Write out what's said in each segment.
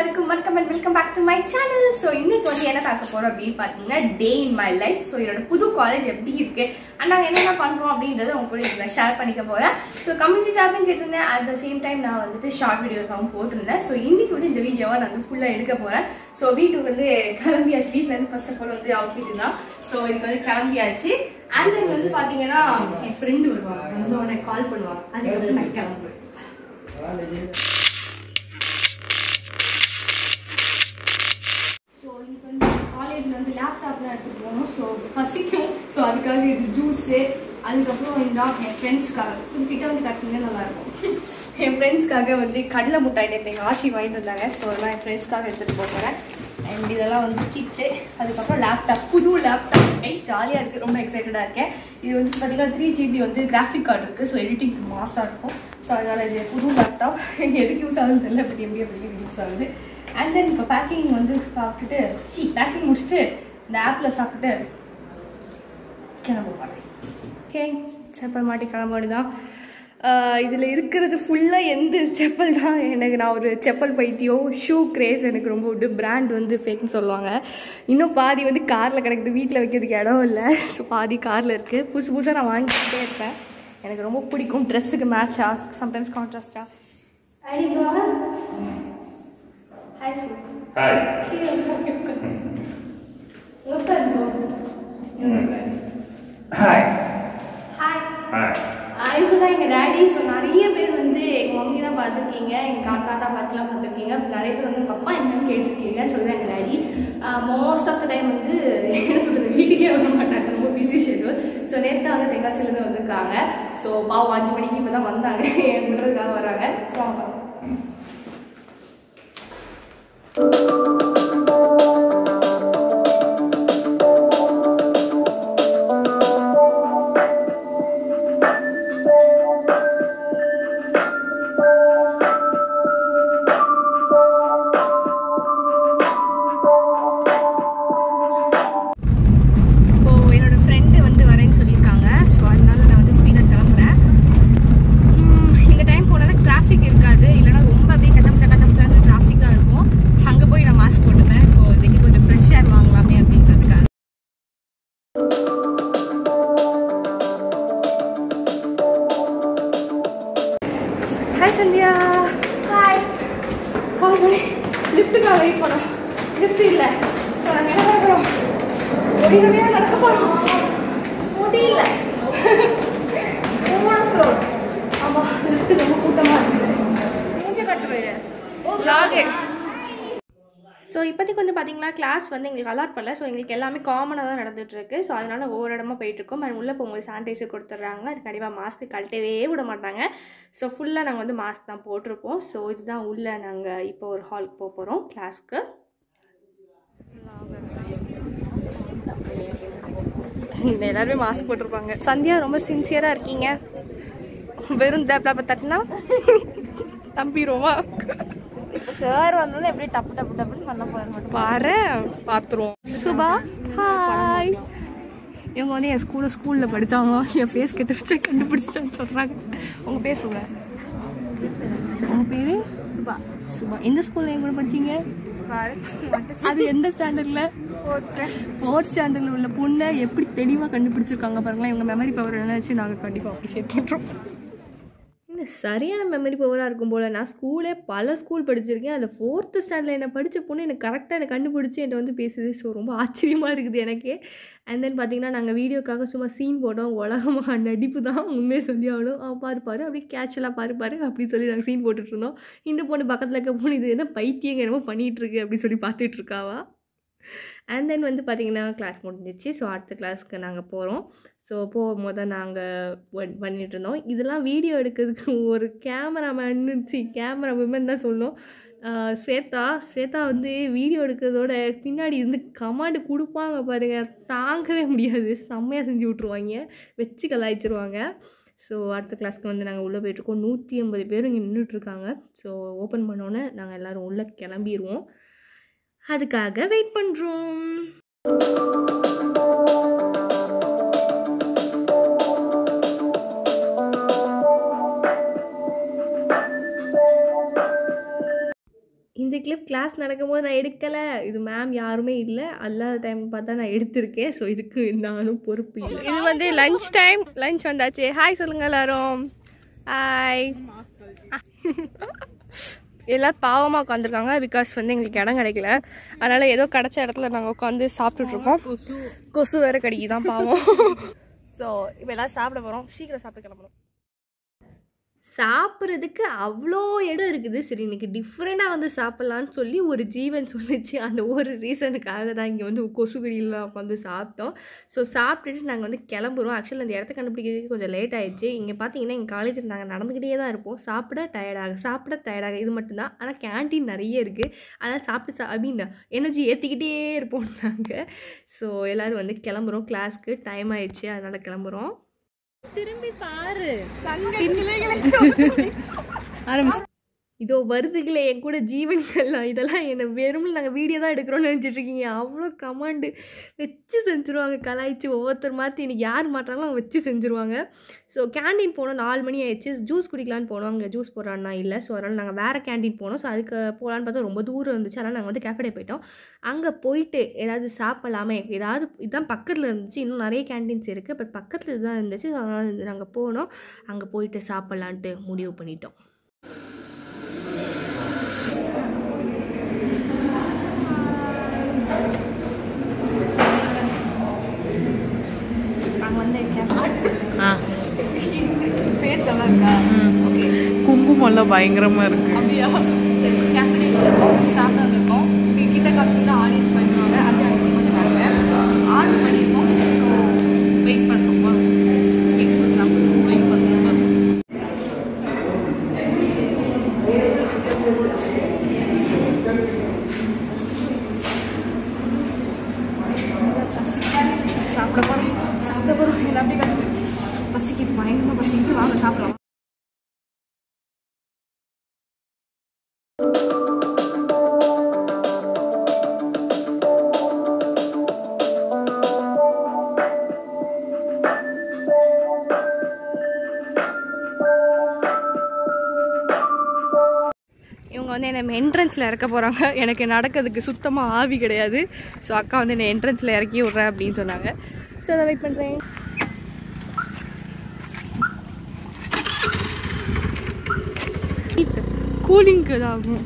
எல்லாருக்கும் வணக்கம் and welcome back to my channel so இன்னைக்கு வந்து என்ன பார்க்க போறோம் அப்படின்னு பார்த்தீங்கன்னா day in my life so என்னோட புது காலேஜ் எப்படி இருக்கு அண்ட் நாங்கள் என்னென்ன பண்றோம் அப்படின்றத உங்க கூட இதில் ஷேர் பண்ணிக்க போறேன் ஸோ கம்யூனிட்டி டேப்லையும் கேட்டிருந்தேன் அட் த சேம் டைம் நான் வந்துட்டு ஷார்ட் வீடியோஸாகவும் போட்டிருந்தேன் ஸோ இன்னைக்கு வந்து இந்த வீடியோவை நான் வந்து ஃபுல்லாக எடுக்க போறேன் ஸோ வீட்டுக்கு வந்து கிளம்பியாச்சு வீட்டில் இருந்து ஃபர்ஸ்ட் ஆஃப் ஆல் வந்து அவுட்ஃபிட் தான் ஸோ இதுக்கு வந்து கிளம்பியாச்சு அண்ட் தென் வந்து பார்த்தீங்கன்னா என் ஃப்ரெண்டு வருவாங்க வந்து உனக்கு கால் பண்ணுவாங்க அதுக்கப்புறம் நான் கிளம்புவேன் ஸோ இன்னைக்கு வந்து காலேஜில் வந்து லேப்டாப்லாம் எடுத்துகிட்டு போகணும் ஸோ பசிக்கும் ஸோ அதுக்காக இது ஜூஸு அதுக்கப்புறம் இந்த என் ஃப்ரெண்ட்ஸ்க்காக இதுக்கிட்ட வந்து கட்டிங்கன்னா நல்லாயிருக்கும் என் ஃப்ரெண்ட்ஸ்க்காக வந்து கடலை முட்டாய் நேற்று எங்கள் ஆச்சி வாங்கிட்டு வந்தாங்க ஸோ அதெல்லாம் என் ஃப்ரெண்ட்ஸ்க்காக எடுத்துகிட்டு போகிறேன் அண்ட் இதெல்லாம் வந்து கிட்டு அதுக்கப்புறம் லேப்டாப் புது லேப்டாப் ஐ ஜாலியாக இருக்குது ரொம்ப எக்ஸைட்டடாக இருக்கேன் இது வந்து பார்த்தீங்கன்னா த்ரீ ஜிபி வந்து கிராஃபிக் கார்டு இருக்குது ஸோ எடிட்டிங் மாசாக இருக்கும் ஸோ அதனால் இது புது லேப்டாப் எதுக்கு யூஸ் ஆகுதுன்னு தெரியல பட் எப்படி எப்படி யூஸ் ஆகுது அண்ட் தென் இப்போ பேக்கிங் வந்து சாப்பிட்டுட்டு சி பேக்கிங் முடிச்சுட்டு இந்த ஆப்பில் சாப்பிட்டுட்டு கிளம்ப போகிறேன் ஓகே செப்பல் மாட்டி கிளம்ப தான் இதில் இருக்கிறது ஃபுல்லாக எந்த செப்பல் தான் எனக்கு நான் ஒரு செப்பல் பைத்தியம் ஷூ கிரேஸ் எனக்கு ரொம்ப உண்டு பிராண்ட் வந்து ஃபேக்னு சொல்லுவாங்க இன்னும் பாதி வந்து காரில் கிடக்குது வீட்டில் வைக்கிறதுக்கு இடம் இல்லை ஸோ பாதி காரில் இருக்குது புதுசு புதுசாக நான் வாங்கிக்கிட்டே இருப்பேன் எனக்கு ரொம்ப பிடிக்கும் ட்ரெஸ்ஸுக்கு மேட்சா சம்டைம்ஸ் கான்ட்ராஸ்டா அடிப்பா hi school Hi. Hi Hi. Hi. இவங்க தான் எங்கள் டேடி ஸோ நிறைய பேர் வந்து எங்கள் மம்மி தான் பார்த்துருக்கீங்க எங்கள் தாத்தா தான் பாட்டுலாம் பார்த்துருக்கீங்க நிறைய பேர் வந்து உங்கள் அப்பா என்னன்னு கேட்டிருக்கீங்க சொல்லுதான் எங்கள் daddy most of the time வந்து என்ன சொல்கிறது வீட்டுக்கே வர மாட்டாங்க ரொம்ப பிஸி ஷெட்யூல் ஸோ நேற்று தான் வந்து தென்காசிலேருந்து வந்திருக்காங்க ஸோ பாவம் அஞ்சு மணிக்கு இப்போ தான் வந்தாங்க என் விடுறதுக்காக வராங்க ஸோ அவங்க இப்போ என்னோட ஃப்ரெண்டு வந்து வரேன்னு சொல்லியிருக்காங்க ஸோ அதனால நான் வந்து ஸ்பீடாக கிளம்புறேன் உம், இந்த டைம் போனால் டிராஃபிக் இருக்காது இல்லைன்னா ரொம்ப அப்படியே கச்சமச்சா கச்சமச்சான்னு டிராஃபிக்காக இருக்கும் அங்கே போய் நான் மாஸ்க் போட்டுப்பேன் இப்போ இதுக்கு கொஞ்சம் ஃப்ரெஷ் ஏர் வாங்கலாமே அப்படின்றதுக்காக ஹாய் சந்தியா ஹாய் கால் பண்ணி லிஃப்ட்டுக்காக வெயிட் பண்ணோம் லிஃப்ட் இல்லை ஸோ நாங்கள் என்ன பண்ணுறோம் முடியவே நடக்க போகிறோம் முடியல மூணு ஃப்ளோர் ஆமாம் லிஃப்ட் ரொம்ப கூட்டமாக இருக்குது மூஞ்ச கட்டு போயிரு லாகு ஸோ இப்போதைக்கு வந்து பார்த்தீங்கன்னா கிளாஸ் வந்து எங்களுக்கு அலாட் பண்ணல ஸோ எங்களுக்கு எல்லாமே காமனாக தான் நடந்துட்டு இருக்கு ஸோ அதனால ஒவ்வொரு இடமா போயிட்டு இருக்கோம் அண்ட் உள்ளே போகும்போது சானிடைசர் கொடுத்துட்றாங்க அது கண்டிப்பாக மாஸ்க் கழட்டவே விட மாட்டாங்க ஸோ ஃபுல்லாக நாங்கள் வந்து மாஸ்க் தான் போட்டிருப்போம் ஸோ இதுதான் உள்ளே நாங்கள் இப்போ ஒரு ஹாலுக்கு போக போகிறோம் கிளாஸ்க்கு எல்லாருமே மாஸ்க் போட்டிருப்பாங்க சந்தியா ரொம்ப சின்சியராக இருக்கீங்க வெறும் டேப்லாப்பை தட்டினா நம்பிடுவோமா சார் வந்தோடனே எப்படி டப்பு டப்பு டப்புன்னு பண்ண போகிற மட்டும் பாரு பார்த்துருவோம் சுபா ஹாய் இவங்க வந்து என் ஸ்கூலில் ஸ்கூலில் படித்தாங்க என் ஃபேஸ் கெட்டு வச்சு கண்டுபிடிச்சிட்டான்னு சொல்கிறாங்க உங்கள் பேர் சொல்லுங்க உங்கள் பேர் சுபா சுபா எந்த ஸ்கூலில் என் கூட படிச்சீங்க அது எந்த ஸ்டாண்டர்டில் ஃபோர்த் ஸ்டாண்டர்டில் உள்ள பொண்ணை எப்படி தெளிவாக கண்டுபிடிச்சிருக்காங்க பாருங்களேன் இவங்க மெமரி பவர் என்ன வச்சு நாங்கள் கண்டிப்பாக அப்ரிஷியேட் பண்ணுறோம் இந்த சரியான மெமரி பவராக இருக்கும் போல் நான் ஸ்கூலே பல ஸ்கூல் படிச்சிருக்கேன் அதில் ஃபோர்த்து ஸ்டாண்டர்டில் என்ன படித்த பொண்ணு எனக்கு கரெக்டாக எனக்கு கண்டுபிடிச்சி என்கிட்ட வந்து பேசுது ஸோ ரொம்ப ஆச்சரியமாக இருக்குது எனக்கு அண்ட் தென் பார்த்தீங்கன்னா நாங்கள் வீடியோக்காக சும்மா சீன் போட்டோம் உலகமாக நடிப்பு தான் உண்மையை சொல்லி ஆகணும் அவன் பாரு பாரு அப்படியே கேட்சலாக பாரு பாரு அப்படின்னு சொல்லி நாங்கள் சீன் போட்டுட்டு இருந்தோம் இந்த பொண்ணு பக்கத்தில் இருக்க பொண்ணு இது என்ன பைத்தியங்க என்னமோ பண்ணிகிட்டு இருக்கு அப்படின்னு சொல்லி பார்த்துட்டு இருக்காவா அண்ட் தென் வந்து பார்த்திங்கன்னா கிளாஸ் முடிஞ்சிச்சு ஸோ அடுத்த கிளாஸ்க்கு நாங்கள் போகிறோம் ஸோ போகும்போது தான் நாங்கள் பண்ணிட்டு இருந்தோம் இதெல்லாம் வீடியோ எடுக்கிறதுக்கு ஒரு கேமராமேன்னு சி கேமரா விமன் தான் சொல்லணும் ஆஹ் ஸ்வேதா ஸ்வேதா வந்து வீடியோ எடுக்கிறதோட பின்னாடி இருந்து கமாண்டு கொடுப்பாங்க பாருங்கள் தாங்கவே முடியாது செம்மையாக செஞ்சு விட்ருவாங்க வச்சு கலாய்ச்சிருவாங்க ஸோ அடுத்த கிளாஸ்க்கு வந்து நாங்கள் உள்ளே போயிட்டுருக்கோம் நூற்றி ஐம்பது பேர் இங்கே நின்றுட்டுருக்காங்க ஸோ ஓப்பன் பண்ணோன்னே நாங்கள் எல்லோரும் உள்ளே கிளம்பிடுவோம் அதுக்காக வெயிட் பண்ணுறோம் இந்த கிளிப் கிளாஸ் நடக்கும்போது நான் எடுக்கலை இது மேம் யாருமே இல்லை அல்லாத டைம் பார்த்தா நான் எடுத்திருக்கேன் ஸோ இதுக்கு நானும் பொறுப்பு இல்லை இது வந்து லஞ்ச் டைம் லஞ்ச் வந்தாச்சு ஹாய் சொல்லுங்க எல்லாரும் ஹாய் எல்லோரும் பாவமாக உட்காந்துருக்காங்க பிகாஸ் வந்து எங்களுக்கு இடம் கிடைக்கல அதனால் ஏதோ கிடைச்ச இடத்துல நாங்கள் உட்காந்து சாப்பிட்டுட்ருக்கோம் கொசு வேறு கடிக்குதான் பாவம் ஸோ இப்போ எல்லாம் சாப்பிட போகிறோம் சீக்கிரம் சாப்பிட்டு கிளம்பணும் சாப்பிட்றதுக்கு அவ்வளோ இடம் இருக்குது சரி இன்னைக்கு டிஃப்ரெண்ட்டாக வந்து சாப்பிட்லான்னு சொல்லி ஒரு ஜீவன் சொல்லிச்சு அந்த ஒரு ரீசனுக்காக தான் இங்கே வந்து கொசுக்கடியில் உட்காந்து சாப்பிட்டோம் ஸோ சாப்பிட்டுட்டு நாங்கள் வந்து கிளம்புறோம் ஆக்சுவலி அந்த இடத்த கண்டுபிடிக்கிறதுக்கு கொஞ்சம் லேட் ஆயிடுச்சு இங்கே பார்த்தீங்கன்னா எங்கள் காலேஜில் நாங்கள் நடந்துக்கிட்டே தான் இருப்போம் சாப்பிட டயர்டாக சாப்பிட டயர்டாக இது மட்டும்தான் ஆனால் கேன்டீன் நிறைய இருக்குது அதனால் சாப்பிட்டு சா அப்படின்னு எனர்ஜி ஏற்றிக்கிட்டே இருப்போம் நாங்கள் ஸோ எல்லோரும் வந்து கிளம்புறோம் கிளாஸ்க்கு டைம் ஆயிடுச்சு அதனால் கிளம்புறோம் இதோ வருதுகளே என் கூட ஜீவன்கள்லாம் இதெல்லாம் என்ன வெறும் நாங்கள் வீடியோ தான் எடுக்கிறோம்னு நினச்சிட்டு இருக்கீங்க அவ்வளோ கமாண்டு வச்சு செஞ்சுருவாங்க கலாய்ச்சி ஒவ்வொருத்தர் மாற்றி இன்னைக்கு யார் மாட்டாங்களோ அவங்க வச்சு செஞ்சுருவாங்க ஸோ கேண்டீன் போனோம் நாலு மணி ஆயிடுச்சு ஜூஸ் குடிக்கலான்னு போனோம் அங்கே ஜூஸ் போடுறான்னா இல்லை ஸோ அதனால் நாங்கள் வேறு கேண்டீன் போனோம் ஸோ அதுக்கு போகலான்னு பார்த்தா ரொம்ப தூரம் இருந்துச்சு அதனால் நாங்கள் வந்து கேஃபடே போயிட்டோம் அங்கே போயிட்டு ஏதாவது சாப்பிடலாமே ஏதாவது இதுதான் பக்கத்தில் இருந்துச்சு இன்னும் நிறைய கேண்டீன்ஸ் இருக்குது பட் பக்கத்தில் இதுதான் இருந்துச்சு ஸோ அதனால் நாங்கள் போனோம் அங்கே போயிட்டு சாப்பிட்லான்ட்டு முடிவு பண்ணிட்டோம் நாங்கள் வந்து ஃபேஸ் நல்லா இருக்கா ஓகே குங்குமம்லாம் பயங்கரமா இருக்கு அப்படியா சரி கேஃபே சாப்பிட்டு வந்திருக்கோம் இங்கே கிட்ட காமிச்சிங்கன்னா ஆடியன்ஸ் பண்ணுவாங்க அது அங்கே கொஞ்சம் நாங்கள் ஆர்டர் பண்ணியிருக்கோம் ஸோ வெயிட் பண்ணுறோம் எஸ் நம்ம வெயிட் பண்ணுறோம் சாப்பிட போகிறோம் சாப்பிட போகிறோம் என்ன அப்படி காட்டு பசிக்குது பயங்கரமாக பசிக்குது வாங்க சாப்பிடலாம் இவங்க வந்து என்னை என்ட்ரன்ஸில் இறக்க போகிறாங்க எனக்கு நடக்கிறதுக்கு சுத்தமாக ஆவி கிடையாது ஸோ அக்கா வந்து என்னை என்ட்ரன்ஸில் இறக்கி விட்றேன் அப்படின்னு சொன்னாங்க ஸோ அதை வெயிட் பண்ணுறேன் கூலிங்க்கு இதாகும்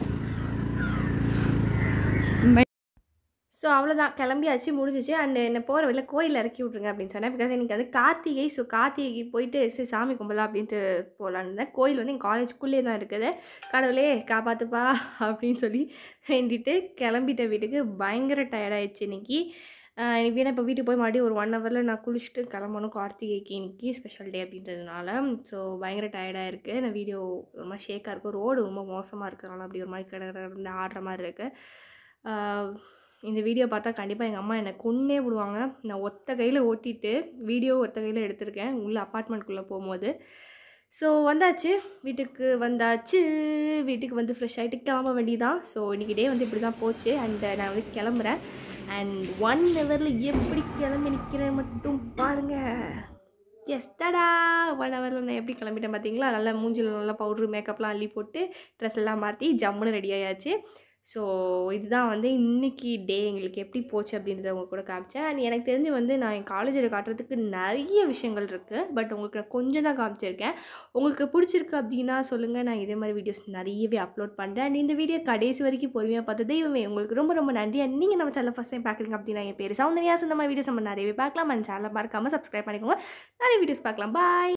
ஸோ அவ்வளோதான் கிளம்பியாச்சு முடிஞ்சிச்சு அண்ட் என்னை போகிற வழியில கோயிலில் இறக்கி விட்ருங்க அப்படின்னு சொன்னேன் பிகாஸ் எனக்கு அது கார்த்திகை ஸோ கார்த்திகைக்கு போயிட்டு சரி சாமி கும்பலாம் அப்படின்ட்டு போகலான்னு இருந்தேன் கோயில் வந்து எங்கள் காலேஜுக்குள்ளே தான் இருக்குது கடவுளே காப்பாற்றுப்பா அப்படின்னு சொல்லி வேண்டிட்டு கிளம்பிட்ட வீட்டுக்கு பயங்கர டயர்டாயிடுச்சு இன்னைக்கு ஆஹ் இன்னைக்கு வேணா இப்போ வீட்டுக்கு போய் மறுபடியும் ஒரு ஒன் ஹவரில் நான் குளிச்சுட்டு கிளம்பணும் கார்த்திகைக்கு இன்னைக்கு ஸ்பெஷல் டே அப்படின்றதுனால ஸோ பயங்கர டயர்டாக இருக்குது நான் வீடியோ ஒரு மாதிரி ஷேக்காக இருக்கும் ரோடு ரொம்ப மோசமாக இருக்கிறனால அப்படி ஒரு மாதிரி கடை கடை ஆடுற மாதிரி இருக்குது இந்த வீடியோ பார்த்தா கண்டிப்பாக எங்கள் அம்மா என்னை கொன்னே விடுவாங்க நான் ஒத்த கையில் ஓட்டிட்டு வீடியோ ஒத்த கையில் எடுத்திருக்கேன் உள்ள அப்பார்ட்மெண்ட்குள்ளே போகும்போது ஸோ வந்தாச்சு வீட்டுக்கு வந்தாச்சு வீட்டுக்கு வந்து ஃப்ரெஷ் ஆகிட்டு கிளம்ப வேண்டியதான் ஸோ இன்றைக்கி டே வந்து இப்படி தான் போச்சு அண்ட் நான் வந்து கிளம்புறேன் அண்ட் ஒன் ஹவரில் எப்படி கிளம்பி நிற்கிறேன் மட்டும் பாருங்கள் எஸ் தடா ஒன் ஹவரில் நான் எப்படி கிளம்பிட்டேன் பார்த்தீங்களா நல்லா மூஞ்சில் நல்லா பவுட்ரு மேக்கப்லாம் அள்ளி போட்டு ட்ரெஸ் எல்லாம் மாற்றி ஜம்முன்னு ரெடி ஆயாச்சு ஸோ இதுதான் வந்து இன்னைக்கு டே எங்களுக்கு எப்படி போச்சு அப்படின்றத உங்க கூட காமிச்சேன் அண்ட் எனக்கு தெரிஞ்சு வந்து நான் என் காலேஜில் காட்டுறதுக்கு நிறைய விஷயங்கள் இருக்குது பட் உங்களுக்கு நான் கொஞ்சம் தான் காமிச்சிருக்கேன் உங்களுக்கு பிடிச்சிருக்கு அப்படின்னா சொல்லுங்கள் நான் இதே மாதிரி வீடியோஸ் நிறையவே அப்லோட் பண்ணுறேன் அண்ட் இந்த வீடியோ கடைசி வரைக்கும் பொறுமையாக பார்த்து தெய்வமே உங்களுக்கு ரொம்ப ரொம்ப நன்றி அண்ட் நீங்கள் நம்ம சேனல் ஃபஸ்ட் டைம் பார்க்குறீங்க அப்படின்னா என் பேர் சௌந்தர்யா இந்த மாதிரி வீடியோஸ் நம்ம நிறையவே பார்க்கலாம் அந்த சேனலை மறக்காமல் சப்ஸ்கிரைப் பண்ணிக்கோங்க நிறைய வீடியோஸ் பார்க்கலாம் பாய்